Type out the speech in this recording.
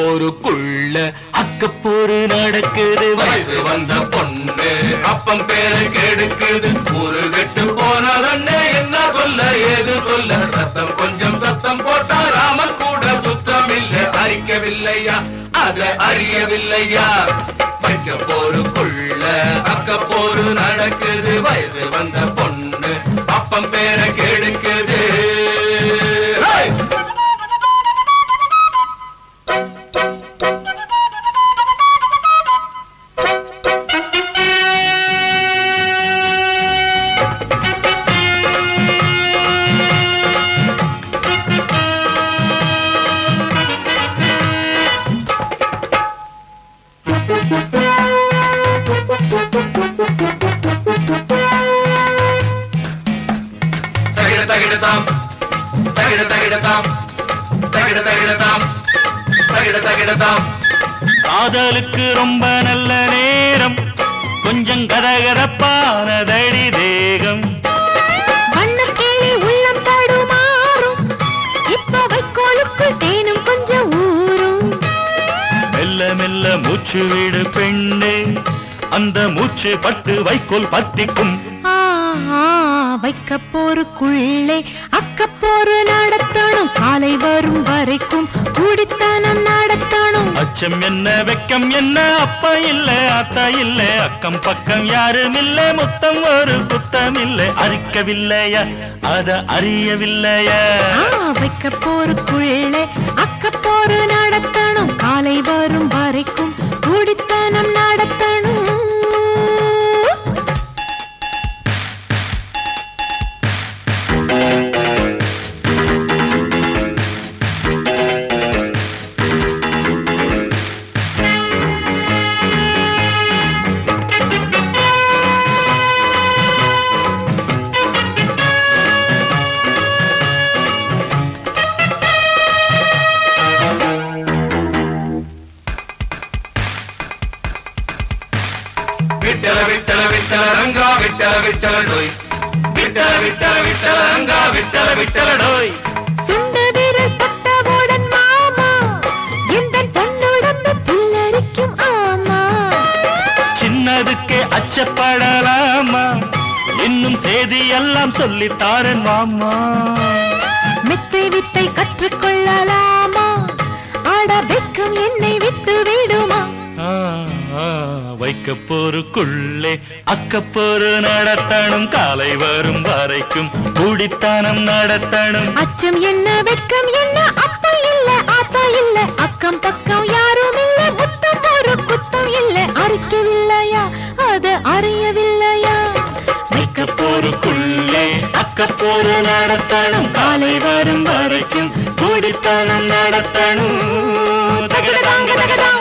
போருக்குள்ள அக்கப்போரு நடக்குது வயசு வந்த பொண்ணு அப்பம் பேரு கெடுக்குது ஊரு கெட்டு போனதண்ணே என்ன சொல்ல ஏது சொல்ல ரத்தம் கொஞ்சம் சத்தம் போட்டா ராமன் கூட சுத்தம் இல்ல அறிக்கவில்லையா அத அறியவில்லையா வைக்க போருக்குள்ள அக்க போரு நடக்குது வயசு வந்த பொண்ணு அப்பம் பேர கெடுக்குது Hey! தகிட தகிடதாம் தகிட தகிடதாம் தகிட தகிடதாம் தகிட தகிடதாம் காதலுக்கு ரொம்ப நல்ல நேரம் கொஞ்சம் கதகதப்பானதடி தேகம் வண்ணக்கிளி உள்ளம் தடுமாறும் இப்ப வைக்கோலுக்குள் தேனும் கொஞ்சம் ஊறும் மெல்ல மெல்ல மூச்சு விடு பெண்ணே அந்த மூச்சு பட்டு வைக்கோல் பத்திக்கும் ஆ, ஆ, வைக்க போருக்குள்ளே அக்கப்போரு நடத்தணும் காலை வரும் வரைக்கும் குடித்தனம் நடத்தணும் அச்சம் என்ன வெக்கம் என்ன அப்பா இல்ல அத்தா இல்ல அக்கம் பக்கம் யாரும் இல்ல மொத்தம் ஒரு குத்தம் இல்ல அறிக்கவில்லையா அத அறியவில்லையா ஆ, வைக்க போருக்குள்ளே அக்கப்போரு நடத்தணும் காலை வரும் வரைக்கும் குடித்தனம் நடத்தணும் விட்டல விட்டல விட்டல ரங்கா விட்டல விட்டல டோய் விட்டல விட்டல விட்டல ரங்கா விட்டல விட்டல டோய் சுண்டு விரல் பட்டவுடன் மாமா எந்தன் பொன்னுடம்பு புல்லரிக்கும் ஆமா சின்னதுக்கே அச்சப்படலாமா இன்னும் செய்தி எல்லாம் சொல்லித்தாரன் மாமா மெத்தை வித்தை கற்றுக்கொள்ளலாமா ஆட வெக்கம் என்னை விட்டு விடுமா ஆ, ஆ, வைக்க போருக்குள்ளே அக்கப்போரு நடத்தணும் காலை வரும் வரைக்கும் குடித்தனம் நடத்தணும் அச்சம் என்ன வெட்கம் என்ன அப்பா இல்ல ஆத்தா இல்ல அக்கம் பக்கம் யாரும் இல்ல முத்தம் ஒரு குத்தம் இல்ல அறிக்கவில்லையா அது அறியவில்லையா வைக்க போருக்குள்ளே அக்கப்போரு நடத்தணும் காலை வரும் வரைக்கும் குடித்தனம் நடத்தணும் தகடதாங்க தகடா